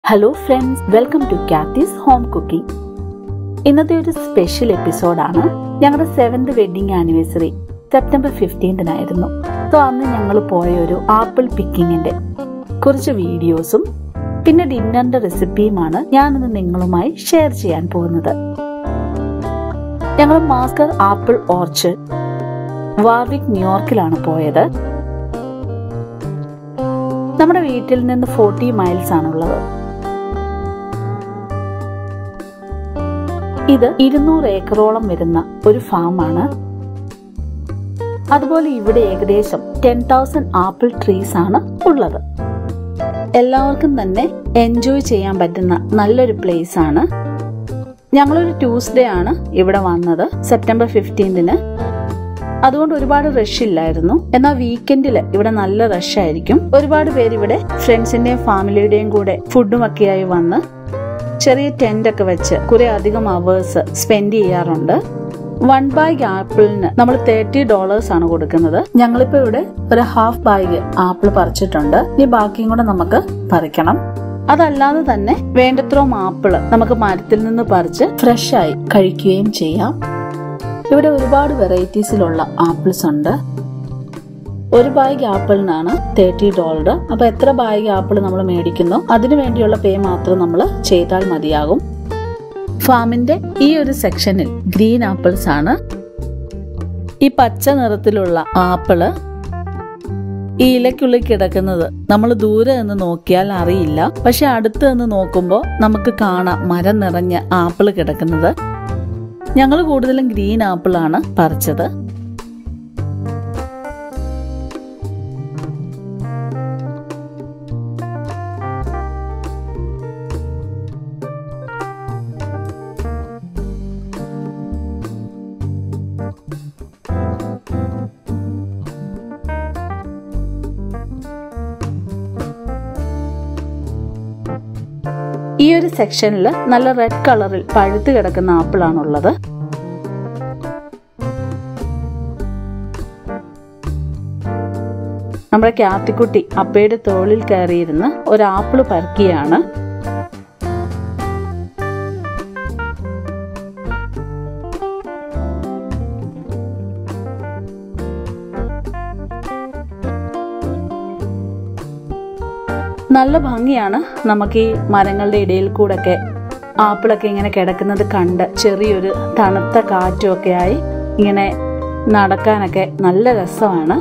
hello friends welcome to Kathy's home cooking ഇന്നത്തെ ഒരു special എപ്പിസോഡാണ് ഞങ്ങളുടെ സെവൻത് വെഡിങ് ആനിവേഴ്സറി സെപ്റ്റംബർ ഫിഫ്റ്റീൻതിനായിരുന്നു സോ അന്ന് ഞങ്ങൾ പോയ ഒരു ആപ്പിൾ പിക്കിങ്ങിന്റെ കുറച്ച് വീഡിയോസും പിന്നെ ഡിന്നറിന്റെ റെസിപ്പിയുമാണ് ഞാനിന്ന് നിങ്ങളുമായി ഷെയർ ചെയ്യാൻ പോകുന്നത് ഞങ്ങൾ മാസ്റ്റർ ആപ്പിൾ ഓർച്ചഡ് വാർവിക് ന്യൂയോർക്കിലാണ് പോയത് നമ്മുടെ വീട്ടിൽ നിന്ന് ഫോർട്ടി മൈൽസ് ആണുള്ളത് ഇത് ഇരുന്നൂറ് ഏക്കറോളം വരുന്ന ഒരു ഫാമാണ് അതുപോലെ ഇവിടെ ഏകദേശം ടെൻ തൗസൻഡ് ആപ്പിൾ ട്രീസ് ആണ് ഉള്ളത് എല്ലാവർക്കും തന്നെ എൻജോയ് ചെയ്യാൻ പറ്റുന്ന നല്ലൊരു പ്ലേസ് ആണ് ഞങ്ങളൊരു ട്യൂസ്ഡേ ആണ് ഇവിടെ വന്നത് സെപ്റ്റംബർ ഫിഫ്റ്റീൻതിന് അതുകൊണ്ട് ഒരുപാട് റഷ് ഇല്ലായിരുന്നു എന്നാൽ വീക്കെൻഡിൽ ഇവിടെ നല്ല റഷ് ആയിരിക്കും ഒരുപാട് പേര് ഇവിടെ ഫ്രണ്ട്സിന്റെയും ഫാമിലിയുടെയും കൂടെ ഫുഡും ഒക്കെയായി വന്ന് ചെറിയ ടെന്റ് ഒക്കെ വെച്ച് കുറെ അധികം അവേഴ്സ് സ്പെൻഡ് ചെയ്യാറുണ്ട് വൺ ബാഗ് ആപ്പിളിന് നമ്മൾ തേർട്ടി ഡോളേഴ്സ് ആണ് കൊടുക്കുന്നത് ഞങ്ങളിപ്പോ ഇവിടെ ഒരു ഹാഫ് ബാഗ് ആപ്പിൾ പറിച്ചിട്ടുണ്ട് ഇനി ബാക്കിയും കൂടെ നമുക്ക് പറിക്കണം അതല്ലാതെ തന്നെ വേണ്ടത്രോം ആപ്പിള് നമുക്ക് മരത്തിൽ നിന്ന് പറിച്ച് ഫ്രഷ് ആയി കഴിക്കുകയും ചെയ്യാം ഇവിടെ ഒരുപാട് വെറൈറ്റീസിലുള്ള ആപ്പിൾസ് ഉണ്ട് ഒരു ബാഗ് ആപ്പിളിനാണ് തേർട്ടി ഡോളർ അപ്പൊ എത്ര ബാഗ് ആപ്പിൾ നമ്മൾ മേടിക്കുന്നു അതിനു വേണ്ടിയുള്ള പേ മാത്രം നമ്മൾ ചെയ്താൽ മതിയാകും ഫാമിന്റെ ഈ ഒരു സെക്ഷനിൽ ഗ്രീൻ ആപ്പിൾസ് ആണ് ഈ പച്ച നിറത്തിലുള്ള ആപ്പിള് ഈ ഇലയ്ക്കുള്ളിൽ കിടക്കുന്നത് നമ്മൾ ദൂരെ നിന്ന് നോക്കിയാൽ അറിയില്ല പക്ഷെ അടുത്ത് നിന്ന് നോക്കുമ്പോൾ നമുക്ക് കാണാം മരം നിറഞ്ഞ ആപ്പിള് കിടക്കുന്നത് ഞങ്ങൾ കൂടുതലും ഗ്രീൻ ആപ്പിൾ ആണ് പറിച്ചത് ഈ ഒരു സെക്ഷനിൽ നല്ല റെഡ് കളറിൽ പഴുത്ത് കിടക്കുന്ന ആപ്പിൾ ആണുള്ളത് നമ്മുടെ ക്യാത്തിക്കുട്ടി അപ്പയുടെ തോളിൽ കയറിയിരുന്ന് ഒരു ആപ്പിള് പരക്കിയാണ് നല്ല ഭംഗിയാണ് നമുക്ക് ഈ മരങ്ങളുടെ ഇടയിൽ കൂടൊക്കെ ആപ്പിളൊക്കെ ഇങ്ങനെ കിടക്കുന്നത് കണ്ട് ചെറിയൊരു തണുത്ത കാറ്റും ഒക്കെ ആയി ഇങ്ങനെ നടക്കാനൊക്കെ നല്ല രസമാണ്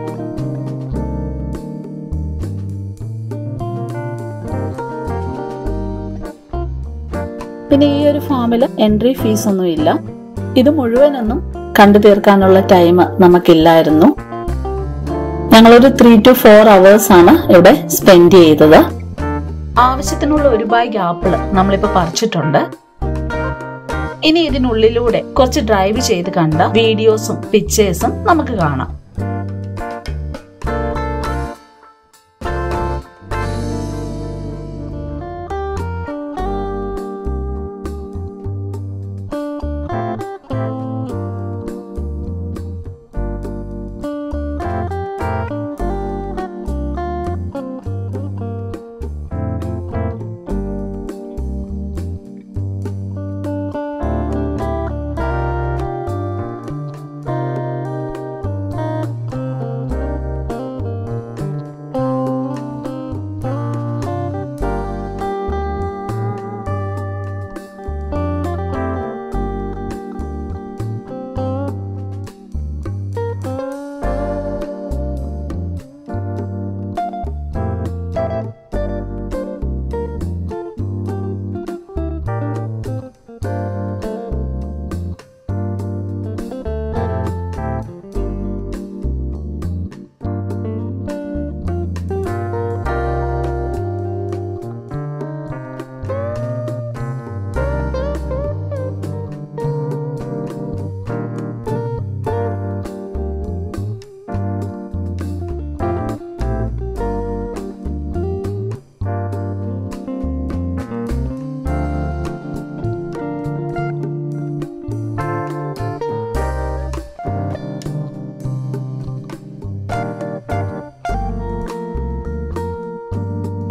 പിന്നെ ഈ ഒരു ഫാമിൽ എൻട്രി ഫീസ് ഒന്നും ഇല്ല ഇത് മുഴുവനൊന്നും കണ്ടു തീർക്കാനുള്ള ടൈം നമുക്കില്ലായിരുന്നു ഞങ്ങളൊരു ത്രീ ടു ഫോർ അവേഴ്സ് ആണ് ഇവിടെ സ്പെൻഡ് ചെയ്തത് ആവശ്യത്തിനുള്ള ഒരു ബാഗ് ആപ്പിള് നമ്മളിപ്പോ പറിച്ചിട്ടുണ്ട് ഇനി ഇതിനുള്ളിലൂടെ കുറച്ച് ഡ്രൈവ് ചെയ്ത് കണ്ട വീഡിയോസും പിക്ചേഴ്സും നമുക്ക് കാണാം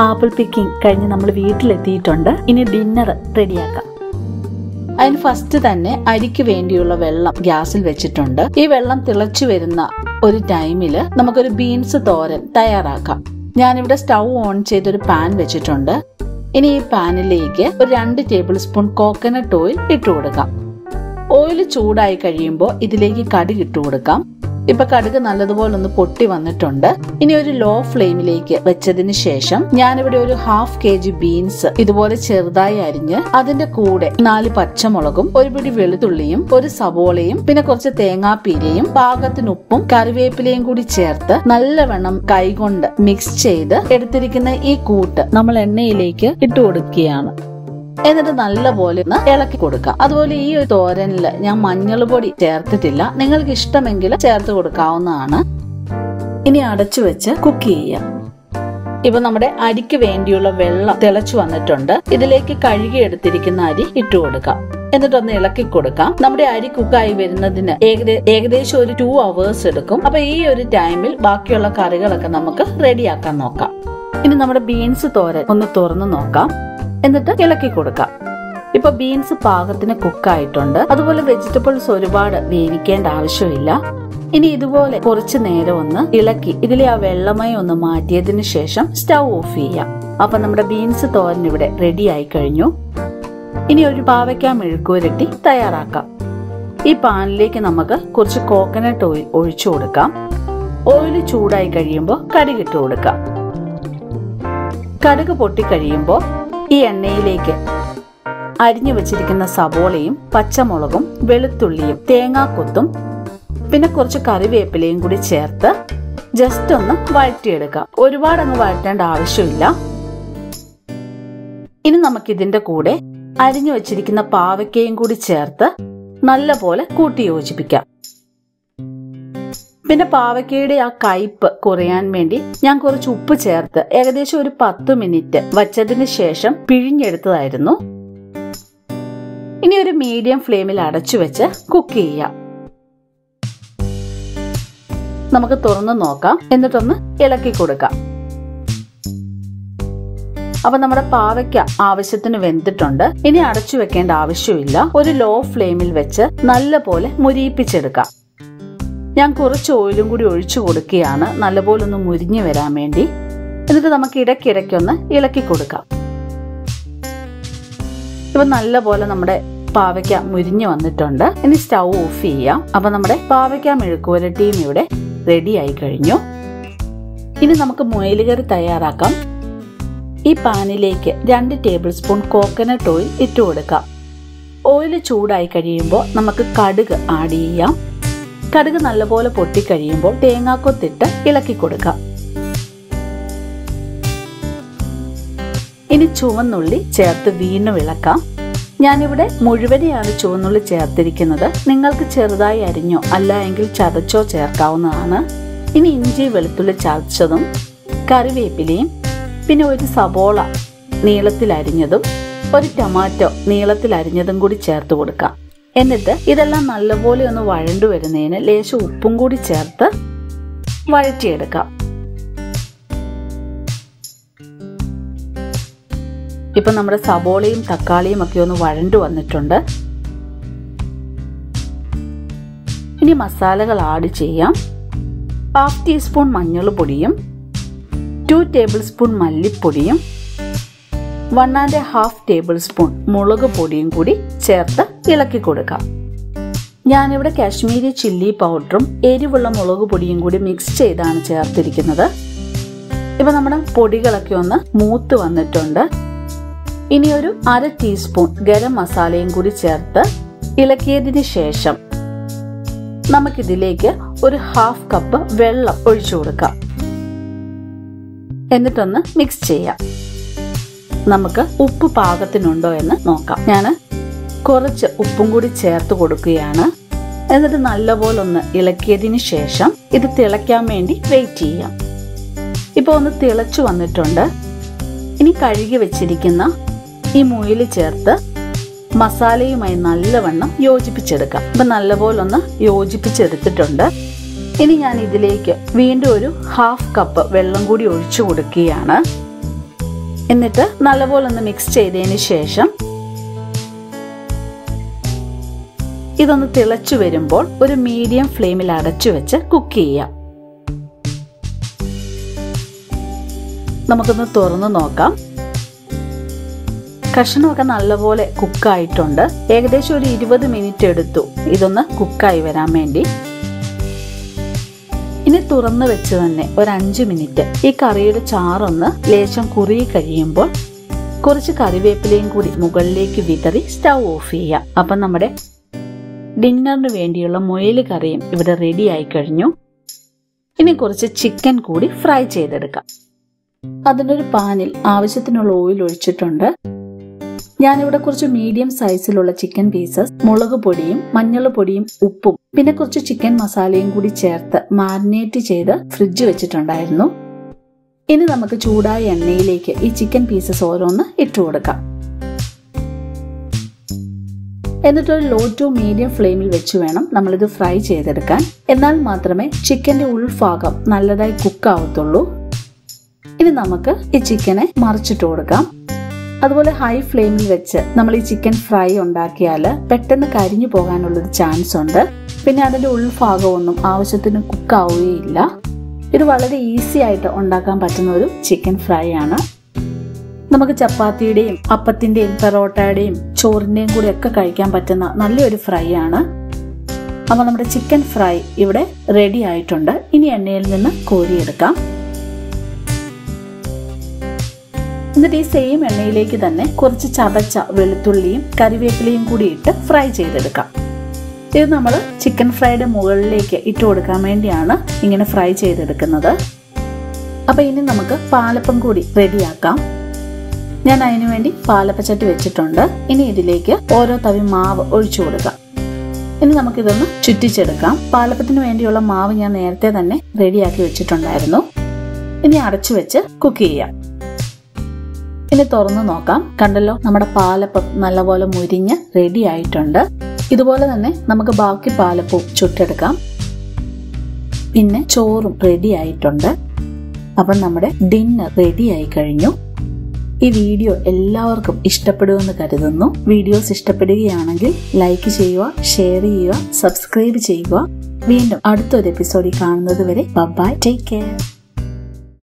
ആപ്പിൾ പിക്കിംഗ് കഴിഞ്ഞ് നമ്മൾ വീട്ടിലെത്തിയിട്ടുണ്ട് ഇനി ഡിന്നർ റെഡിയാക്കാം അതിന് ഫസ്റ്റ് തന്നെ അരിക്ക് വേണ്ടിയുള്ള വെള്ളം ഗ്യാസിൽ വെച്ചിട്ടുണ്ട് ഈ വെള്ളം തിളച്ചു വരുന്ന ഒരു ടൈമിൽ നമുക്കൊരു ബീൻസ് തോരൻ തയ്യാറാക്കാം ഞാനിവിടെ സ്റ്റൗ ഓൺ ചെയ്തൊരു പാൻ വെച്ചിട്ടുണ്ട് ഇനി ഈ പാനിലേക്ക് ഒരു രണ്ട് ടേബിൾ സ്പൂൺ കോക്കനട്ട് ഓയിൽ ഇട്ട് കൊടുക്കാം ഓയിൽ ചൂടായി കഴിയുമ്പോൾ ഇതിലേക്ക് കടുക് ഇട്ട് കൊടുക്കാം ഇപ്പൊ കടുക് നല്ലതുപോലെ ഒന്ന് പൊട്ടി വന്നിട്ടുണ്ട് ഇനി ഒരു ലോ ഫ്ലെയിമിലേക്ക് വെച്ചതിന് ശേഷം ഞാനിവിടെ ഒരു ഹാഫ് കെ ജി ബീൻസ് ഇതുപോലെ ചെറുതായി അരിഞ്ഞ് അതിന്റെ കൂടെ നാല് പച്ചമുളകും ഒരു പിടി വെളുത്തുള്ളിയും ഒരു സവോളയും പിന്നെ കുറച്ച് തേങ്ങാപ്പീരയും പാകത്തിന് ഉപ്പും കറിവേപ്പിലയും കൂടി ചേർത്ത് നല്ലവണ്ണം കൈകൊണ്ട് മിക്സ് ചെയ്ത് എടുത്തിരിക്കുന്ന ഈ കൂട്ട് നമ്മൾ എണ്ണയിലേക്ക് ഇട്ട് കൊടുക്കുകയാണ് എന്നിട്ട് നല്ലപോലെ ഒന്ന് ഇളക്കി കൊടുക്കാം അതുപോലെ ഈ ഒരു തോരനിൽ ഞാൻ മഞ്ഞൾ പൊടി ചേർത്തിട്ടില്ല നിങ്ങൾക്ക് ഇഷ്ടമെങ്കിൽ ചേർത്ത് കൊടുക്കാവുന്നതാണ് ഇനി അടച്ചു വെച്ച് കുക്ക് ചെയ്യാം ഇപ്പൊ നമ്മുടെ അരിക്ക് വേണ്ടിയുള്ള വെള്ളം തിളച്ചു വന്നിട്ടുണ്ട് ഇതിലേക്ക് കഴുകി എടുത്തിരിക്കുന്ന അരി ഇട്ടു കൊടുക്കാം എന്നിട്ടൊന്ന് ഇളക്കി കൊടുക്കാം നമ്മുടെ അരി കുക്കായി വരുന്നതിന് ഏകദേശം ഒരു ടു അവേഴ്സ് എടുക്കും അപ്പൊ ഈ ഒരു ടൈമിൽ ബാക്കിയുള്ള കറികളൊക്കെ നമുക്ക് റെഡിയാക്കാൻ നോക്കാം ഇനി നമ്മുടെ ബീൻസ് തോരൻ ഒന്ന് തുറന്നു നോക്കാം എന്നിട്ട് ഇളക്കി കൊടുക്കാം ഇപ്പൊ ബീൻസ് പാകത്തിന് കുക്കായിട്ടുണ്ട് അതുപോലെ വെജിറ്റബിൾസ് ഒരുപാട് വേവിക്കേണ്ട ആവശ്യമില്ല ഇനി ഇതുപോലെ കുറച്ചു നേരം ഒന്ന് ഇളക്കി ഇതിലെ ആ വെള്ളമയം ഒന്ന് മാറ്റിയതിന് ശേഷം സ്റ്റൗ ഓഫ് ചെയ്യാം അപ്പൊ നമ്മുടെ ബീൻസ് തോരൻ ഇവിടെ റെഡി ആയി കഴിഞ്ഞു ഇനി ഒരു പാവയ്ക്ക മെഴുക്കുരട്ടി തയ്യാറാക്കാം ഈ പാനിലേക്ക് നമുക്ക് കുറച്ച് കോക്കനട്ട് ഓയിൽ ഒഴിച്ചു കൊടുക്കാം ഓയിൽ ചൂടായി കഴിയുമ്പോൾ കടുകിട്ട് കൊടുക്കാം കടുക് പൊട്ടിക്കഴിയുമ്പോൾ ഈ എണ്ണയിലേക്ക് അരിഞ്ഞു വെച്ചിരിക്കുന്ന സവോളയും പച്ചമുളകും വെളുത്തുള്ളിയും തേങ്ങാക്കൊത്തും പിന്നെ കുറച്ച് കറിവേപ്പിലയും കൂടി ചേർത്ത് ജസ്റ്റ് ഒന്ന് വഴറ്റിയെടുക്കാം ഒരുപാട് അങ്ങ് വഴറ്റേണ്ട ആവശ്യമില്ല ഇനി നമുക്ക് ഇതിന്റെ കൂടെ അരിഞ്ഞു വെച്ചിരിക്കുന്ന പാവയ്ക്കയും കൂടി ചേർത്ത് നല്ലപോലെ കൂട്ടി യോജിപ്പിക്കാം പിന്നെ പാവയ്ക്കയുടെ ആ കയ്പ് കുറയാൻ വേണ്ടി ഞാൻ കുറച്ച് ഉപ്പ് ചേർത്ത് ഏകദേശം ഒരു പത്ത് മിനിറ്റ് വച്ചതിന് ശേഷം പിഴിഞ്ഞെടുത്തതായിരുന്നു ഇനി ഒരു മീഡിയം ഫ്ലെയിമിൽ അടച്ചു വെച്ച് കുക്ക് ചെയ്യാം നമുക്ക് തുറന്നു നോക്കാം എന്നിട്ടൊന്ന് ഇളക്കി കൊടുക്കാം അപ്പൊ നമ്മുടെ പാവയ്ക്ക ആവശ്യത്തിന് വെന്തിട്ടുണ്ട് ഇനി അടച്ചു വെക്കേണ്ട ആവശ്യമില്ല ഒരു ലോ ഫ്ലെയിമിൽ വെച്ച് നല്ലപോലെ മുരിയിപ്പിച്ചെടുക്കാം ഞാൻ കുറച്ച് ഓയിലും കൂടി ഒഴിച്ചു കൊടുക്കുകയാണ് നല്ലപോലെ ഒന്ന് മുരിഞ്ഞു വരാൻ വേണ്ടി എന്നിട്ട് നമുക്ക് ഇടയ്ക്കിടയ്ക്കൊന്ന് ഇളക്കി കൊടുക്കാം ഇപ്പൊ നല്ലപോലെ നമ്മുടെ പാവയ്ക്ക മുരിഞ്ഞു വന്നിട്ടുണ്ട് ഇനി സ്റ്റൗ ഓഫ് ചെയ്യാം അപ്പൊ നമ്മുടെ പാവയ്ക്ക മെഴുക്കുവരട്ടിയും ഇവിടെ റെഡി ആയി കഴിഞ്ഞു ഇനി നമുക്ക് മുയലുകറി തയ്യാറാക്കാം ഈ പാനിലേക്ക് രണ്ട് ടേബിൾ സ്പൂൺ കോക്കനട്ട് ഓയിൽ ഇട്ടു കൊടുക്കാം ഓയിൽ ചൂടായി കഴിയുമ്പോൾ നമുക്ക് കടുക് ആഡ് ചെയ്യാം കടുക് നല്ലപോലെ പൊട്ടിക്കഴിയുമ്പോൾ തേങ്ങാക്കൊത്തിട്ട് ഇളക്കി കൊടുക്കാം ഇനി ചുവന്നുള്ളി ചേർത്ത് വീണ്ടും ഇളക്കാം ഞാനിവിടെ മുഴുവനെയാണ് ചുവന്നുള്ളി ചേർത്തിരിക്കുന്നത് നിങ്ങൾക്ക് ചെറുതായി അരിഞ്ഞോ അല്ല എങ്കിൽ ചതച്ചോ ചേർക്കാവുന്നതാണ് ഇനി ഇഞ്ചി വെളുത്തുള്ളി ചതച്ചതും കറിവേപ്പിലയും പിന്നെ ഒരു സബോള നീളത്തിൽ അരിഞ്ഞതും ഒരു ടൊമാറ്റോ നീളത്തിൽ അരിഞ്ഞതും കൂടി ചേർത്ത് കൊടുക്കാം എന്നിട്ട് ഇതെല്ലാം നല്ലപോലെ ഒന്ന് വഴണ്ടു വരുന്നതിന് ലേശം ഉപ്പും കൂടി ചേർത്ത് വഴറ്റിയെടുക്കാം ഇപ്പൊ നമ്മുടെ സബോളയും തക്കാളിയും ഒക്കെ ഒന്ന് വഴണ്ടു വന്നിട്ടുണ്ട് ഇനി മസാലകൾ ആഡ് ചെയ്യാം ഹാഫ് ടീസ്പൂൺ മഞ്ഞൾ പൊടിയും ടു ടേബിൾ സ്പൂൺ മല്ലിപ്പൊടിയും one and half tablespoon മുളക് പൊടിയും കൂടി ചേർത്ത് ഇളക്കി കൊടുക്കാം ഞാനിവിടെ കാശ്മീരി ചില്ലി പൗഡറും എരിവുള്ള മുളക് പൊടിയും കൂടി മിക്സ് ചെയ്താണ് ചേർത്തിരിക്കുന്നത് ഇപ്പൊ നമ്മുടെ പൊടികളൊക്കെ ഒന്ന് മൂത്ത് വന്നിട്ടുണ്ട് ഇനി ഒരു അര ടീസ്പൂൺ ഗരം മസാലയും കൂടി ചേർത്ത് ഇളക്കിയതിന് ശേഷം നമുക്കിതിലേക്ക് ഒരു ഹാഫ് കപ്പ് വെള്ളം ഒഴിച്ചു കൊടുക്കാം എന്നിട്ടൊന്ന് മിക്സ് ചെയ്യാം നമുക്ക് ഉപ്പ് പാകത്തിനുണ്ടോ എന്ന് നോക്കാം ഞാൻ കുറച്ച് ഉപ്പും കൂടി ചേർത്ത് കൊടുക്കുകയാണ് എന്നിട്ട് നല്ലപോലെ ഒന്ന് ഇളക്കിയതിന് ശേഷം ഇത് തിളയ്ക്കാൻ വേണ്ടി വെയിറ്റ് ചെയ്യാം ഇപ്പോൾ ഒന്ന് തിളച്ചു വന്നിട്ടുണ്ട് ഇനി കഴുകി വെച്ചിരിക്കുന്ന ഈ മുയിൽ ചേർത്ത് മസാലയുമായി നല്ലവണ്ണം യോജിപ്പിച്ചെടുക്കാം ഇപ്പൊ നല്ലപോലെ ഒന്ന് യോജിപ്പിച്ചെടുത്തിട്ടുണ്ട് ഇനി ഞാൻ ഇതിലേക്ക് വീണ്ടും ഒരു ഹാഫ് കപ്പ് വെള്ളം കൂടി ഒഴിച്ചു കൊടുക്കുകയാണ് എന്നിട്ട് നല്ലപോലെ ഒന്ന് മിക്സ് ചെയ്തതിന് ശേഷം ഇതൊന്ന് തിളച്ചു വരുമ്പോൾ ഒരു മീഡിയം ഫ്ലെയിമിൽ അടച്ചു വെച്ച് കുക്ക് ചെയ്യാം നമുക്കൊന്ന് തുറന്നു നോക്കാം കഷ്ണമൊക്കെ നല്ലപോലെ കുക്കായിട്ടുണ്ട് ഏകദേശം ഒരു ഇരുപത് മിനിറ്റ് എടുത്തു ഇതൊന്ന് കുക്കായി വരാൻ വേണ്ടി ഇനി തുറന്നു വെച്ച് തന്നെ ഒരു അഞ്ച് മിനിറ്റ് ഈ കറിയുടെ ചാറൊന്ന് ലേശം കുറുകി കഴിയുമ്പോൾ കുറച്ച് കറിവേപ്പിലയും കൂടി മുകളിലേക്ക് വിതറി സ്റ്റൗ ഓഫ് ചെയ്യാം അപ്പം നമ്മുടെ ഡിന്നറിന് വേണ്ടിയുള്ള മുയൽ കറിയും ഇവിടെ റെഡി ആയി കഴിഞ്ഞു ഇനി കുറച്ച് ചിക്കൻ കൂടി ഫ്രൈ ചെയ്തെടുക്കാം അതിനൊരു പാനിൽ ആവശ്യത്തിനുള്ള ഓയിൽ ഒഴിച്ചിട്ടുണ്ട് ഞാനിവിടെ കുറച്ച് മീഡിയം സൈസിലുള്ള ചിക്കൻ പീസസ് മുളക് പൊടിയും മഞ്ഞൾ പൊടിയും ഉപ്പും പിന്നെ കുറച്ച് ചിക്കൻ മസാലയും കൂടി ചേർത്ത് മാരിനേറ്റ് ചെയ്ത് ഫ്രിഡ്ജ് വെച്ചിട്ടുണ്ടായിരുന്നു ഇനി നമുക്ക് ചൂടായ എണ്ണയിലേക്ക് ഈ ചിക്കൻ പീസസ് ഓരോന്ന് ഇട്ടു കൊടുക്കാം എന്നിട്ട് ഒരു ലോ ടു മീഡിയം ഫ്ലെയിമിൽ വെച്ച് വേണം നമ്മളിത് ഫ്രൈ ചെയ്തെടുക്കാൻ എന്നാൽ മാത്രമേ ചിക്കന്റെ ഉൾഭാഗം നല്ലതായി കുക്ക് ആവത്തുള്ളൂ ഇനി നമുക്ക് ഈ ചിക്കനെ മറിച്ചിട്ട് കൊടുക്കാം അതുപോലെ ഹൈ ഫ്ലെയിമിൽ വെച്ച് നമ്മൾ ഈ ചിക്കൻ ഫ്രൈ ഉണ്ടാക്കിയാൽ പെട്ടെന്ന് കരിഞ്ഞു പോകാനുള്ളൊരു ചാൻസ് ഉണ്ട് പിന്നെ അതിന്റെ ഉൾഭാഗമൊന്നും ആവശ്യത്തിന് കുക്ക് ആവുകയില്ല ഇത് വളരെ ഈസി ആയിട്ട് ഉണ്ടാക്കാൻ പറ്റുന്ന ഒരു ചിക്കൻ ഫ്രൈ ആണ് നമുക്ക് ചപ്പാത്തിയുടെയും അപ്പത്തിന്റെയും പെറോട്ടയുടെയും ചോറിന്റെയും കൂടി ഒക്കെ കഴിക്കാൻ പറ്റുന്ന നല്ലൊരു ഫ്രൈ ആണ് അപ്പോൾ നമ്മുടെ ചിക്കൻ ഫ്രൈ ഇവിടെ റെഡി ആയിട്ടുണ്ട് ഇനി എണ്ണയിൽ നിന്ന് കോരിയെടുക്കാം എന്നിട്ട് ഈ സെയിം എണ്ണയിലേക്ക് തന്നെ കുറച്ച് ചതച്ച വെളുത്തുള്ളിയും കറിവേപ്പിലയും കൂടി ഇട്ട് ഫ്രൈ ചെയ്തെടുക്കാം ഇത് നമ്മൾ ചിക്കൻ ഫ്രൈയുടെ മുകളിലേക്ക് ഇട്ട് കൊടുക്കാൻ വേണ്ടിയാണ് ഇങ്ങനെ ഫ്രൈ ചെയ്തെടുക്കുന്നത് അപ്പൊ ഇനി നമുക്ക് പാലപ്പം കൂടി റെഡിയാക്കാം ഞാൻ അതിനു വേണ്ടി പാലപ്പച്ചട്ടി വെച്ചിട്ടുണ്ട് ഇനി ഇതിലേക്ക് ഓരോ തവി മാവ് ഒഴിച്ചു കൊടുക്കാം ഇനി നമുക്കിതൊന്ന് ചുറ്റിച്ചെടുക്കാം പാലപ്പത്തിന് വേണ്ടിയുള്ള മാവ് ഞാൻ നേരത്തെ തന്നെ റെഡിയാക്കി വെച്ചിട്ടുണ്ടായിരുന്നു ഇനി അടച്ചു വെച്ച് കുക്ക് ചെയ്യാം ഇനി തുറന്നു നോക്കാം കണ്ടല്ലോ നമ്മുടെ പാലപ്പം നല്ലപോലെ മുരിഞ്ഞ് റെഡി ആയിട്ടുണ്ട് ഇതുപോലെ തന്നെ നമുക്ക് ബാക്കി പാലപ്പവും ചുട്ടെടുക്കാം പിന്നെ ചോറും റെഡി ആയിട്ടുണ്ട് അപ്പം നമ്മുടെ ഡിന്നർ റെഡി ആയി കഴിഞ്ഞു ഈ വീഡിയോ എല്ലാവർക്കും ഇഷ്ടപ്പെടുമെന്ന് കരുതുന്നു വീഡിയോസ് ഇഷ്ടപ്പെടുകയാണെങ്കിൽ ലൈക്ക് ചെയ്യുക ഷെയർ ചെയ്യുക സബ്സ്ക്രൈബ് ചെയ്യുക വീണ്ടും അടുത്തൊരു എപ്പിസോഡിൽ കാണുന്നത് വരെ ബൈ ടേക്ക് കെയർ